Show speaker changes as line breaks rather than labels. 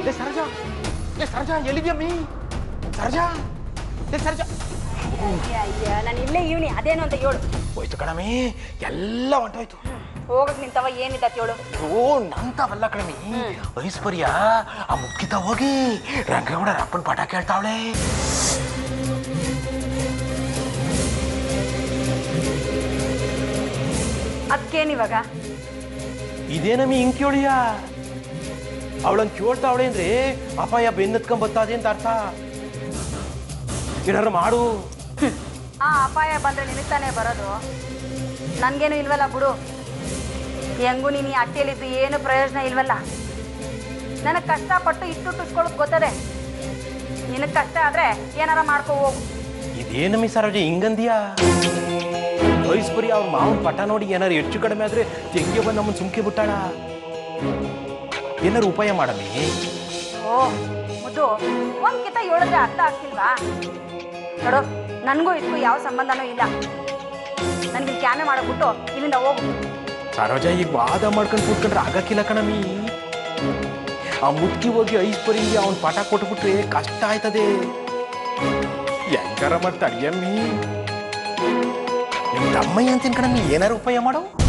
ಏ ಸರ್ಜಾ ಏ ಸರ್ಜಾ ಎಲ್ಲಿದ್ಯಮ್ಮಿ ಸರ್ಜಾ ಏ ಸರ್ಜಾ
ಅಯ್ಯ ಅಯ್ಯ ನಾನು ಇಲ್ಲೇ ಇವನಿ ಅದೇನು ಅಂತ ಹೇಳು
ಹೋಯ್ತು ಕಣಮಿ ಎಲ್ಲ ಹೊಂಟೋಯ್ತು
ಹೋಗಕ್ ನಿಂತವ ಏನಿದ್ದ ಹೇಳು
ಓ ನಂತವಲ್ಲ ಕಣಮಿ ಐಶ್ವರ್ಯ ಆ ಮುಕ್ಕಿತ ಹೋಗಿ ರಂಗೇಗೌಡ ಅಪ್ಪನ ಪಾಠ ಕೇಳ್ತಾವಳೆ
ಅದಕ್ಕೇನಿವಾಗ
ಇದೇನಮ್ಮಿ ಹಿಂಗ್ ಕೇಳಿಯ ಅವಳಂಗ್ ಕೇಳ್ತಾವಳೆ ಅಂದ್ರೆ ಅಪಾಯ ಬೆನ್ನತ್ಕೊಂಡ್ ಬತ್ತಾದೆ ಅಂತ ಅರ್ಥ ಏನಾರು ಮಾಡು
ಆ ಅಪಾಯ ಬಂದ್ರೆ ನಿನಗ್ ತಾನೇ ಬರೋದು ನನ್ಗೇನು ಇಲ್ವಲ್ಲ ಬಿಡು ಹೆಂಗೂ ನೀನು ಈ ಅಟ್ಟೆಯಲ್ಲಿದ್ದು ಏನು ಪ್ರಯೋಜನ ಇಲ್ವಲ್ಲ ನನಗೆ ಕಷ್ಟಪಟ್ಟು ಇಟ್ಟು ಟುಸ್ಕೊಳ್ಳೋದು ಗೊತ್ತದೆ ನಿನಗೆ ಕಷ್ಟ ಆದ್ರೆ ಏನಾರ ಮಾಡ್ಕೋ ಹೋಗು
ಇದೇನಮ್ಮಿ ಸರೋಜ ಹಿಂಗಂದಿಯ ಐಶ್ವರ್ಯ ಅವ್ರ ಮಾವನ್ ಪಟ ನೋಡಿ ಏನಾರು ಹೆಚ್ಚು ಕಡಿಮೆ ಆದ್ರೆ ತೆಂಗೆ ಬಂದು ನಮ್ಮನ್ ಸುಮ್ಕೆ ಬಿಟ್ಟಾಳ ಏನಾರು ಉಪಾಯ ಮಾಡಮ್ಮಿ
ಓ ಮುದ್ದು ಒಂದ್ಕಿತ ಹೇಳಿದ್ರೆ ಅರ್ಥ ಆಗ್ತಿಲ್ವಾ ನೋಡು ನನಗೂ ಇದಕ್ಕೂ ಯಾವ ಸಂಬಂಧನೂ ಇಲ್ಲ ನನಗೆ ಕ್ಯಾಮೆ ಮಾಡಕ್ಬಿಟ್ಟು ಇಲ್ಲಿಂದ ಹೋಗು
ಸರೋಜ ಈಗ ವಾದ ಮಾಡ್ಕೊಂಡು ಕೂತ್ಕೊಂಡ್ರೆ ಆಗಕ್ಕಿಲ್ಲ ಕಣಮ್ಮಿ ಆ ಮುಟ್ಕಿ ಹೋಗಿ ಐಶ್ವರ್ಯಂಗೆ ಅವನ್ ಪಾಠ ಕೊಟ್ಬಿಟ್ರೆ ಕಷ್ಟ ಆಯ್ತದೆ ಹೆಂಗಾರ ಮತ್ತೆ ಅಡಿಯಮ್ಮಿ ನಿಮ್ ತಮ್ಮಯ್ಯ ಅಂತೀನಿ ಕಣಮ್ಮಿ ಏನಾರು ಉಪಾಯ ಮಾಡು